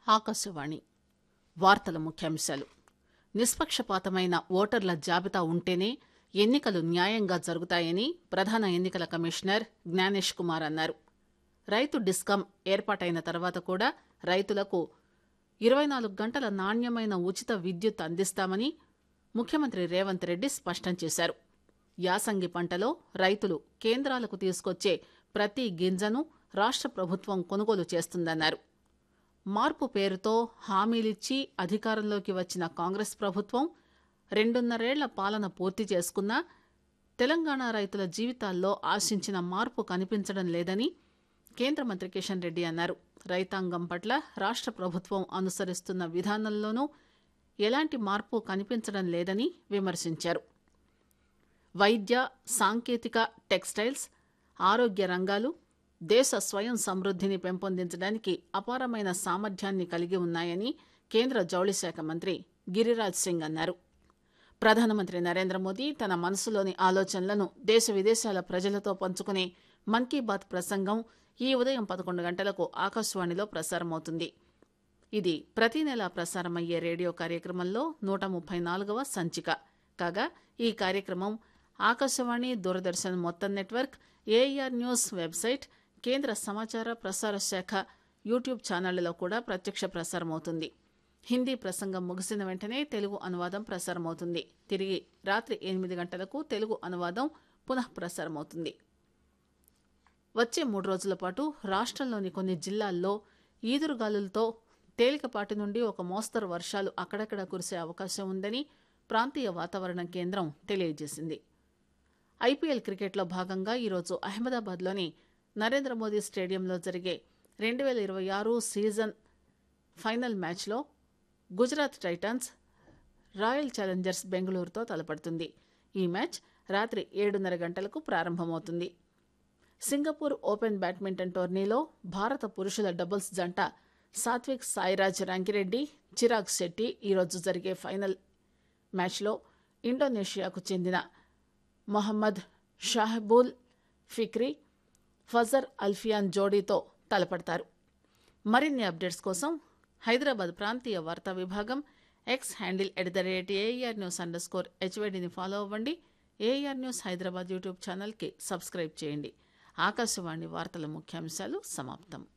ఆకాశవాణి వార్తల ముఖ్యాంశాలు నిష్పక్షపాతమైన ఓటర్ల జాబితా ఉంటేనే ఎన్నికలు న్యాయంగా జరుగుతాయని ప్రధాన ఎన్నికల కమిషనర్ జ్ఞానేష్ కుమార్ అన్నారు రైతు డిస్కం ఏర్పాటైన తర్వాత కూడా రైతులకు ఇరవై నాలుగు గంటల నాణ్యమైన ఉచిత విద్యుత్ అందిస్తామని ముఖ్యమంత్రి రేవంత్ రెడ్డి స్పష్టం చేశారు యాసంగి పంటలో రైతులు కేంద్రాలకు తీసుకొచ్చే ప్రతి గింజను రాష్ట ప్రభుత్వం కొనుగోలు చేస్తుందన్నారు మార్పు పేరుతో హామీలిచ్చి అధికారంలోకి వచ్చిన కాంగ్రెస్ ప్రభుత్వం రెండున్నరేళ్ల పాలన పూర్తి చేసుకున్నా తెలంగాణ రైతుల జీవితాల్లో ఆశించిన మార్పు కనిపించడం లేదని కేంద్ర మంత్రి కిషన్ రెడ్డి అన్నారు రైతాంగం పట్ల రాష్ట ప్రభుత్వం అనుసరిస్తున్న విధానంలోనూ ఎలాంటి మార్పు కనిపించడం లేదని విమర్శించారు వైద్య సాంకేతిక టెక్స్టైల్స్ ఆరోగ్య రంగాలు దేశ స్వయం సమృద్ధిని పెంపొందించడానికి అపారమైన సామర్థ్యాన్ని కలిగి ఉన్నాయని కేంద్ర జౌళి శాఖ మంత్రి గిరిరాజ్ సింగ్ అన్నారు ప్రధానమంత్రి నరేంద్ర మోదీ తన మనసులోని ఆలోచనలను దేశ విదేశాల ప్రజలతో పంచుకునే మన్ కీ బాత్ ప్రసంగం ఈ ఉదయం పదకొండు గంటలకు ఆకాశవాణిలో ప్రసారమవుతుంది ఇది ప్రతి నెలా ప్రసారమయ్యే రేడియో కార్యక్రమంలో నూట ముప్పై నాలుగవ సంచిక కాగా ఈ కార్యక్రమం ఆకాశవాణి దూరదర్శన్ మొత్తం నెట్వర్క్ ఏఆర్ న్యూస్ వెబ్సైట్ కేంద్ర సమాచార ప్రసార శాఖ యూట్యూబ్ ఛానళ్లలో కూడా ప్రత్యక్ష ప్రసారమవుతుంది హిందీ ప్రసంగం ముగిసిన వెంటనే తెలుగు అనువాదం ప్రసారమవుతుంది తిరిగి రాత్రి ఎనిమిది గంటలకు తెలుగు అనువాదం పునః ప్రసారమవుతుంది వచ్చే మూడు రోజుల పాటు రాష్ట్రంలోని కొన్ని జిల్లాల్లో ఈదురుగాలులతో తేలికపాటి నుండి ఒక మోస్తరు వర్షాలు అక్కడక్కడ కురిసే అవకాశం ఉందని ప్రాంతీయ వాతావరణ కేంద్రం తెలియజేసింది ఐపీఎల్ క్రికెట్లో భాగంగా ఈరోజు అహ్మదాబాద్లోని నరేంద్ర మోదీ స్టేడియంలో జరిగే రెండు వేల ఇరవై ఆరు సీజన్ ఫైనల్ మ్యాచ్లో గుజరాత్ టైటాన్స్ రాయల్ ఛాలెంజర్స్ బెంగళూరుతో తలపడుతుంది ఈ మ్యాచ్ రాత్రి ఏడున్నర గంటలకు ప్రారంభమవుతుంది సింగపూర్ ఓపెన్ బ్యాడ్మింటన్ టోర్నీలో భారత పురుషుల డబుల్స్ జంట సాత్విక్ సాయిరాజ్ రంకిరెడ్డి చిరాగ్ శెట్టి ఈరోజు జరిగే ఫైనల్ మ్యాచ్లో ఇండోనేషియాకు చెందిన మొహమ్మద్ షాహబూల్ ఫిక్రీ ఫజర్ అల్ఫియాన్ జోడీతో తలపడతారు మరిన్ని అప్డేట్స్ కోసం హైదరాబాద్ ప్రాంతీయ వార్తా విభాగం X handle at the rate AIR news underscore స్కోర్ హెచ్వైడిని ఫాలో అవ్వండి ఏఆర్ న్యూస్ హైదరాబాద్ యూట్యూబ్ ఛానల్కి సబ్స్క్రైబ్ చేయండి ఆకాశవాణి వార్తల ముఖ్యాంశాలు సమాప్తం